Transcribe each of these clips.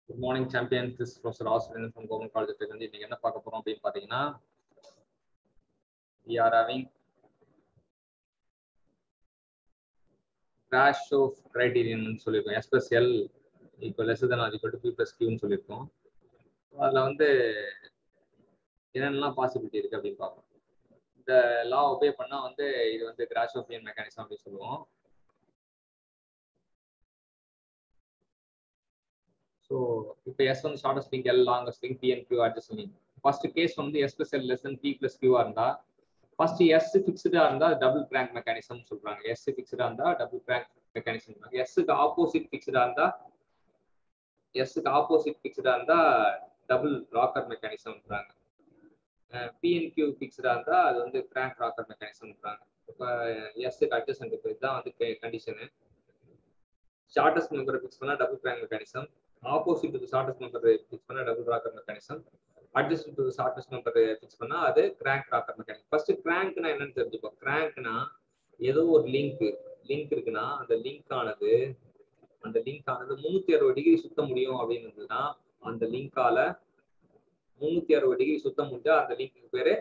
good morning champion this professor Australian from government college வந்து இன்னைக்கு என்ன பார்க்க போறோம் அப்படின்னு பார்த்தீங்கன்னா we are having crash of criterion சொல்லியிருக்கோம் S plus L equal less than equal to P plus கியூன்னு சொல்லியிருக்கோம் அதில் வந்து என்னென்னலாம் பாசிபிலிட்டி இருக்கு அப்படின்னு பார்ப்போம் இந்த லா ஒபே பண்ணால் வந்து இது வந்து கிராஷ் ஆஃப் மெக்கானிசம் அப்படின்னு சொல்லுவோம் ஸோ இப்போ எஸ் வந்து shortest link L longest link P and Q adjust link first case வந்து S plus L less than P plus கியூவா இருந்தா ஃபர்ஸ்ட் எஸ் ஃபிக்ஸ்டா இருந்தா டபுள் கிராங்க் மெக்கானிசம் சொல்றாங்க எஸ் ஃபிக்ஸ்டா இருந்தா டபுள் கிராங்க் மெக்கானிசம் எஸ்க்கு ஆப்போசிட் ஃபிக்ஸ்டா இருந்தா எஸ்க்கு ஆப்போசிட் ஃபிக்ஸ்டா இருந்தா டபுள் ராக்கர் மெக்கானிசம்ன்றாங்க பிஎன் கியூ ஃபிக்ஸ்டா இருந்தா அது வந்து கிராங்க் ராக்கர் மெக்கானிசம்ன்றாங்க இப்போ எஸ்க்கு அட்ஜஸ்ட் இதுதான் வந்து கண்டிஷனு ஷார்டஸ்ட் மெம்பரை ஃபிக்ஸ் பண்ணா double crank mechanism opposite to shortest member fix பண்ணா double rocker mechanism adjust to shortest member fix பண்ணா அது கிராங்க் ராக்கர் மெக்கானிசம் ஃபர்ஸ்ட் கிராங்க்னா என்னன்னு தெரிஞ்சுப்போம் கிராங்க்னா ஏதோ ஒரு லிங்க் லிங்க் இருக்குன்னா அந்த லிங்க் ஆனது அந்த லிங்க் ஆனது முன்னூத்தி அறுபது டிகிரி சுத்த முடியும் அப்படின்னு இருந்ததுன்னா அந்த லிங்கால முன்னூத்தி அறுபது டிகிரி சுத்த முடிஞ்சா அந்த லிங்க்கு பேரு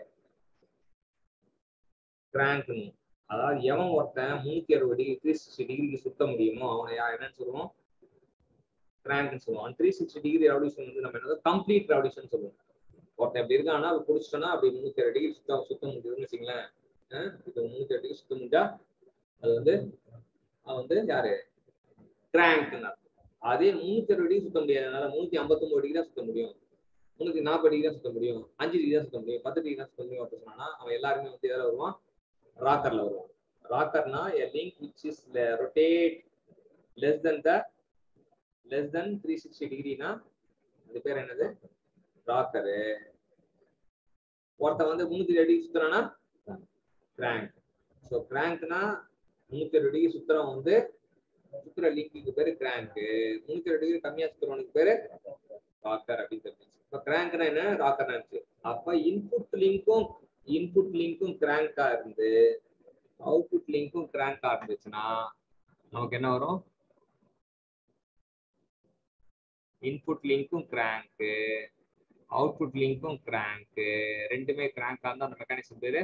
கிராங்க்னு அதாவது எவன் ஒருத்தன் முன்னூத்தி அறுபது டிகிரி த்ரீ சிக்ஸ்டி டிகிரிக்கு சுத்த முடியுமோ அவனை என்னன்னு சொல்லுவோம் கிராங்க்னு சொல்லுவோம் த்ரீ சிக்ஸ்டி டிகிரி ரெவல்யூஷன் வந்து நம்ம என்ன கம்ப்ளீட் ரெவல்யூஷன் சொல்லுவோம் ஒருத்தன் எப்படி இருக்கான்னா அப்படி பிடிச்சிட்டோன்னா அப்படி முன்னூத்தி அறுபது டிகிரி சுத்த சுத்த முடியுதுன்னு வச்சுங்களேன் இப்போ முன்னூத்தி அறுபது டிகிரி சுத்த முடிஞ்சா அது வந்து அவன் வந்து யாரு கிராங்க்னு அதே முன்னூத்தி அறுபது டிகிரி சுத்த முடியாதனால முன்னூத்தி ஐம்பத்தொன்பது டிகிரி தான் சுத்த முடியும் முன்னூத்தி நாற்பது டிகிரி தான் சுத்த முடியும் அஞ்சு டிகிரி தான் சுத்த முடியும் பத்து டிகிரி தான் சுத்த முடியும் அப்படின்னு சொன்னா அவன் எல்லாருமே வந்து எதில் வருவான் ராக்கர்ல வருவான் ராக்கர்னா a link which is rotate less than the less than three sixty டிகிரினா அது பேர் என்னது ராக்கரு ஒருத்தன் வந்து முன்னூத்தி டிகிரி சுத்துறானா கிராங்க் ஸோ கிராங்க்னா முன்னூத்தி அறுபது டிகிரி சுத்துறவன் வந்து சுத்துற லிங்க்கு பேரு கிராங்க் முன்னூத்தி அறுபது டிகிரி கம்மியா சுத்துறவனுக்கு பேரு ராக்கர் அப்படின்னு தெரிஞ்சு இப்போ கிராங்க்னா என்ன ராக்கர்னா இருந்துச்சு அப்ப இன்புட் லிங்க்கும் இன்புட் லிங்க்கும் கிராங்கா இருந்து அவுட்புட் லிங்க்கும் கிராங்கா இருந்துச்சுன்னா நமக்கு என்ன வரும் இன்புட் லிங்க்கும் கிராங்க்கு அவுட்புட் லிங்க்கும் கிராங்க்கு ரெண்டுமே கிராங்கா இருந்தா அந்த மெக்கானிசம் பேரு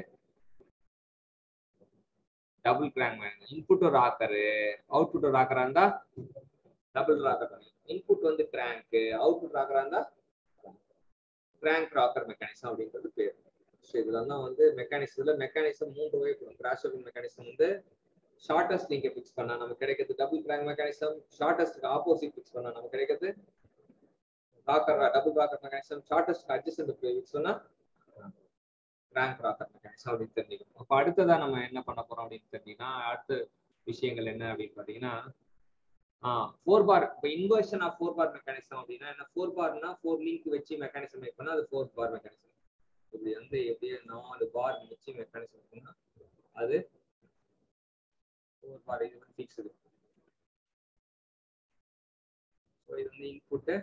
டபுள் கிராங்க் இன்புட் ஒரு ராக்கரு அவுட்புட் ஒரு ராக்கரா இருந்தா டபுள் ராக்கர் இன்புட் வந்து கிராங்க் அவுட்புட் ராக்கரா இருந்தா கிராங்க் ராக்கர் மெக்கானிசம் அப்படின்றது பேர் ஸோ இதுல தான் வந்து மெக்கானிசம்ல மெக்கானிசம் மூன்று வகைப்படும் கிராஷ் மெக்கானிசம் வந்து ஷார்டஸ்ட் லிங்கை ஃபிக்ஸ் பண்ணா நமக்கு கிடைக்கிறது double crank mechanism shortest opposite fix பண்ணா நமக்கு கிடைக்கிறது rocker double rocker mechanism shortest adjust fix பண்ணா கிராங்க் ராக்கர் மெக்கானிசம் அப்படின்னு தெரிஞ்சுக்கணும் அப்போ அடுத்ததா நம்ம என்ன பண்ண போறோம் அப்படின்னு தெரிஞ்சீங்கன்னா அடுத்த விஷயங்கள் என்ன அப்படின்னு பார்த்தீங்கன்னா ஃபோர் பார் இப்போ inversion of four bar mechanism அப்படின்னா என்ன ஃபோர் பார்னா ஃபோர் லிங்க் வச்சு மெக்கானிசம் மேக் பண்ணா அது ஃபோர் பார் மெக்கானிசம் இப்படி வந்து எப்படி நாலு பார் வச்சு மெக்கானிசம் இருக்குன்னா அது ஃபோர் பார் இது வந்து ஃபிக்ஸ்டு ஸோ இது வந்து இன்புட்டு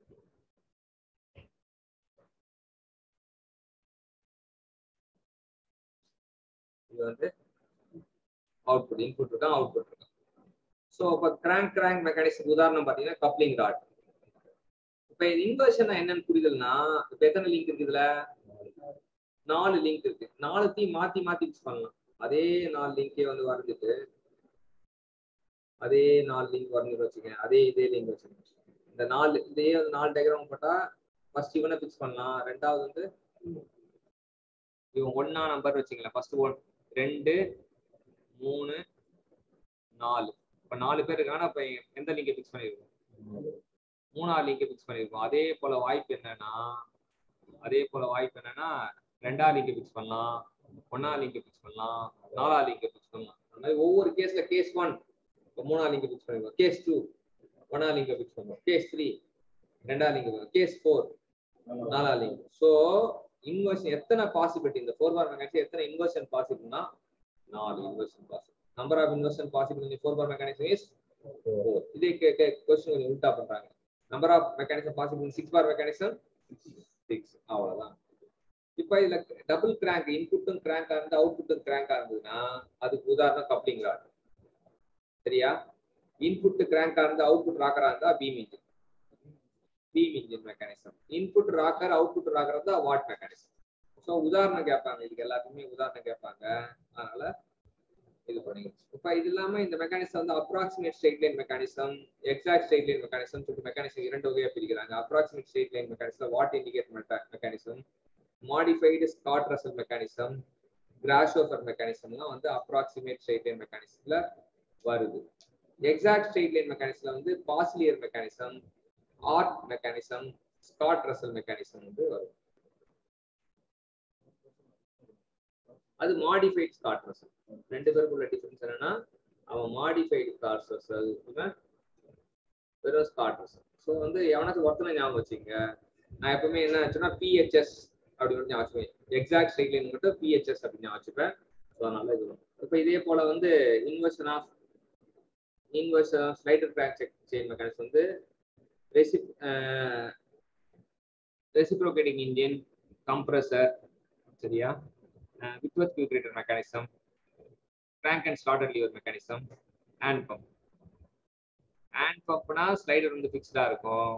இது வந்து அவுட்புட் இன்புட் இருக்கா அவுட்புட் இருக்கா ஸோ இப்போ கிராங்க் கிராங்க் மெக்கானிசம் உதாரணம் பார்த்தீங்கன்னா கப்ளிங் ராட் இப்போ இது இன்வர்ஷன் என்னன்னு புரிதல்னா இப்போ எத்தனை லிங்க் இருக்கு இதுல நாலு லிங்க் இருக்கு நாலுத்தையும் மாத்தி மாத்தி மிக்ஸ் பண்ணலாம் அதே நாலு லிங்கே வந்து வரைஞ்சிட்டு அதே நாலு லிங்க் வரைஞ்சிட்டு வச்சுக்கேன் அதே இதே லிங்க் வச்சுக்கேன் இந்த நாலு இதே வந்து நாலு டயக்ராம் போட்டா ஃபர்ஸ்ட் இவனை ஃபிக்ஸ் பண்ணலாம் ரெண்டாவது வந்து இவன் ஒன்னா நம்பர் வச்சுக்கலாம் ஃபர்ஸ்ட் ஒன் ரெண்டு மூணு நாலு இப்போ நாலு பேர் இருக்காங்கன்னா இப்போ எந்த லிங்கை ஃபிக்ஸ் பண்ணியிருக்கோம் மூணாவது லிங்கை ஃபிக்ஸ் பண்ணியிருக்கோம் அதே போல வாய்ப்பு என்னன்னா அதே போல வாய்ப்பு என்னன்னா ரெண்டாவது லிங்கை ஃபிக்ஸ் பண்ணலாம் ஒன்னாவது லிங்கை ஃபிக்ஸ் பண்ணலாம் நாலாவது லிங்கை ஃபிக்ஸ் பண்ணலாம் அந்த மாதிரி ஒவ்வொரு கேஸ்ல கேஸ் ஒன் இப்போ மூணாவது லிங்கை ஃபிக்ஸ் பண்ணிருக்கோம் கேஸ் டூ ஒன்னாவது லிங்கை ஃபிக்ஸ் பண்ணுவோம் கேஸ் த்ரீ ரெண்டாவது லிங்க் கேஸ் ஃபோர் நாலாவது லிங்க் ஸோ இன்வர்ஷன் எத்தனை பாசிபிலிட்டி இந்த ஃபோர் பார் மெக்கானிசம் எத்தனை இன்வர்ஷன் பாசிபிள்னா நாலு inversion possible number of inversion possible இந்த four bar mechanism is four இதே கொஸ்டின் கொஞ்சம் உல்டா பண்றாங்க number of mechanism possible six bar mechanism six அவ்வளவுதான் இப்ப இதுல டபுள் கிராங்க் இன்புட்டும் கிராங்கா இருந்து அவுட்புட்டும் கிராங்கா இருந்ததுன்னா அதுக்கு உதாரணம் கப்ளிங் ராட் சரியா இன்புட் கிராங்கா இருந்து அவுட்புட் ராக்கரா இருந்தா beam engine beam engine mechanism input rocker output rocker தான் வாட் மெக்கானிசம் ஸோ உதாரணம் கேட்பாங்க இதுக்கு எல்லாத்துக்குமே உதாரணம் கேட்பாங்க அதனால இது பண்ணிக்கணும் இப்போ இது இல்லாம இந்த மெக்கானிசம் வந்து approximate straight line mechanism exact straight line mechanism சொல்லிட்டு மெக்கானிசம் இரண்டு வகையா பிரிக்கிறாங்க approximate straight line mechanism Watt indicate mechanism modified Scott Russell mechanism grasshopper மெக்கானிசம்லாம் வந்து அப்ராக்சிமேட் ஸ்ட்ரெயிட் லைன் மெக்கானிசம்ல வருது எக்ஸாக்ட் ஸ்ட்ரெயிட் லைன் மெக்கானிசம்ல வந்து Peaucellier mechanism Hart mechanism Scott Russell mechanism வந்து வரும் அது மாடிஃபைட் ஸ்காட் ரசல் ரெண்டு பேருக்குள்ள டிஃபரன்ஸ் என்னன்னா அவன் மாடிஃபைடு ஸ்காட் ரசல் இவன் வெறும் ஸ்காட் ரசல் ஸோ வந்து எவனாச்சும் ஒருத்தனை ஞாபகம் வச்சுங்க நான் எப்பவுமே என்ன ஆச்சுன்னா பிஹெச்எஸ் அப்படின்னு ஞாபகம் வச்சுப்பேன் எக்ஸாக்ட் ஸ்ட்ரெயிட் லைன் மட்டும் பிஹெச்எஸ் அப்படின்னு ஞாபகம் வச்சுப்பேன் ஸோ அதனால இது வரும் இப்போ இதே போல வந்து inversion of inversion slider crank check chain mechanics வந்து ரெசிப் ரெசிப்ரோகேட்டிங் இன்ஜின் கம்ப்ரஸர் சரியா வித்வத் quick return mechanism crank and slotted lever mechanism hand pump hand பம்ப்னா ஸ்லைடர் வந்து ஃபிக்ஸ்டா இருக்கும்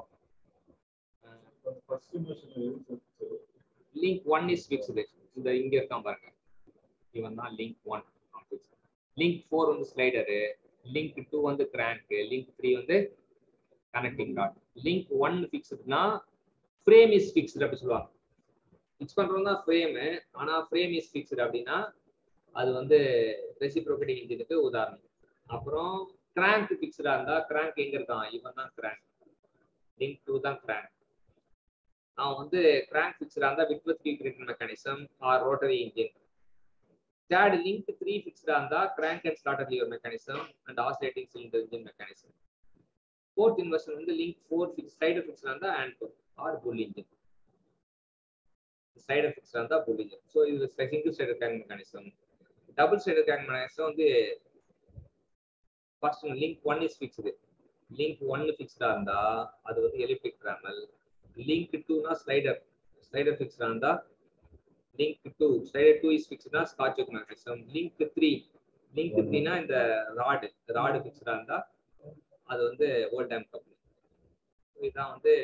லிங்க் ஒன் இஸ் ஃபிக்ஸ்டு இந்த இங்க இருக்கான் பாருங்க இவன் தான் லிங்க் ஒன் லிங்க் ஃபோர் வந்து ஸ்லைடரு லிங்க் டூ வந்து கிராங்க் லிங்க் த்ரீ வந்து கனெக்டிங் டாட் லிங்க் ஒன் ஃபிக்ஸ்டுனா ஃப்ரேம் இஸ் ஃபிக்ஸ்டு அப்படி சொல்லுவாங்க ஃபிக்ஸ் பண்றது தான் ஃப்ரேமு ஆனா ஃப்ரேம் இஸ் ஃபிக்ஸ்டு அப்படின்னா அது வந்து ரெசிப்ரோகேட்டிங் இன்ஜினுக்கு உதாரணம் அப்புறம் கிராங்க் ஃபிக்ஸ்டா இருந்தா கிராங்க் எங்க இருக்கான் இவன் தான் கிராங்க் லிங்க் டூ தான் கிராங்க் அவன் வந்து கிராங்க் ஃபிக்ஸ்டா இருந்தா விட்வத் quick return mechanism or rotary engine third link three ஃபிக்ஸ்டா இருந்தா crank and slotted lever mechanism and oscillating cylinder engine mechanism fourth inversion வந்து லிங்க் ஃபோர் ஃபிக்ஸ் ஸ்லைடர் ஃபிக்ஸ்டா இருந்தா and or bull engine slider ஃபிக்ஸ்டா இருந்தா புல் இன்ஜின் ஸோ இது single slider crank mechanism double slider crank mechanism வந்து first link one is fixed link ஒன்னு ஃபிக்ஸ்டா இருந்தா அது வந்து எலிப்டிக் ட்ராமல் லிங்க் டூனா ஸ்லைடர் ஸ்லைடர் ஃபிக்ஸ்டா இருந்தா link two slider two is ஃபிக்ஸ்டா Scotch mechanism link three link த்ரீனா இந்த ராடு ராடு ஃபிக்ஸ்டா இருந்தா அது வந்து ஓல்ட் டைம் கம்பெனி இதுதான் வந்து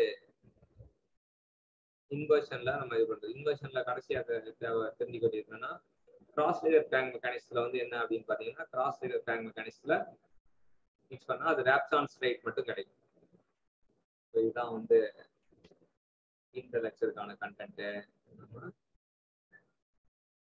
இன்வர்ஷன்ல நம்ம இது பண்றது இன்வர்ஷன்ல கடைசியா தேவை தெரிஞ்சுக்க வேண்டியது என்னன்னா கிராஸ் லேயர் டேங்க் மெக்கானிக்ஸ்ல வந்து என்ன அப்படின்னு பாத்தீங்கன்னா கிராஸ் லேயர் டேங்க் மெக்கானிக்ஸ்ல மிக்ஸ் பண்ணா அது ரேப்சான் ஸ்ட்ரைட் மட்டும் கிடைக்கும் இதுதான் வந்து இந்த லெக்சருக்கான கண்டென்ட்